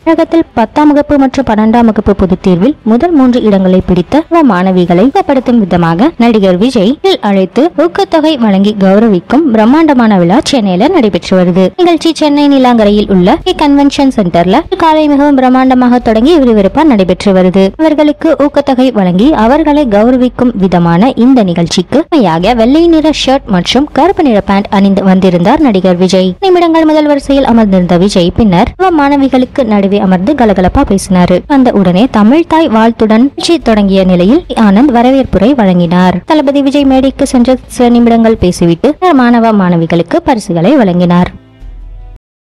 தமிழகத்தில் பத்தாம் வகுப்பு மற்றும் பன்னெண்டாம் வகுப்பு பொதுத் தேர்வில் முதல் மூன்று இடங்களை பிடித்த நவ மாணவிகளை ஊக்கப்படுத்தும் விதமாக நடிகர் விஜய் இல் அழைத்து ஊக்கத்தொகை வழங்கி கௌரவிக்கும் பிரம்மாண்டமான விழா சென்னையில நடைபெற்று வருது நிகழ்ச்சி சென்னை நீலாங்கரையில் உள்ள கன்வென்ஷன் சென்டர்ல காலை மிகவும் பிரம்மாண்டமாக தொடங்கி விறுவிறுப்பா நடைபெற்று வருது இவர்களுக்கு ஊக்கத்தொகை வழங்கி அவர்களை கௌரவிக்கும் விதமான இந்த நிகழ்ச்சிக்கு உண்மையாக வெள்ளை நிற ஷர்ட் மற்றும் கருப்பு நிற பேண்ட் அணிந்து வந்திருந்தார் நடிகர் விஜய் நிமிடங்கள் முதல் வரிசையில் அமர்ந்திருந்த விஜய் பின்னர் நவ மாணவிகளுக்கு நடுவே அமர்ந்து கலகலப்பா பேசினார் வந்த உடனே தமிழ் தாய் வாழ்த்துடன் நிகழ்ச்சி தொடங்கிய நிலையில் ஆனந்த் வரவேற்புரை வழங்கினார் தளபதி விஜய் மேடைக்கு சென்ற சில நிமிடங்கள் பேசிவிட்டு மாணவ மாணவிகளுக்கு பரிசுகளை வழங்கினார்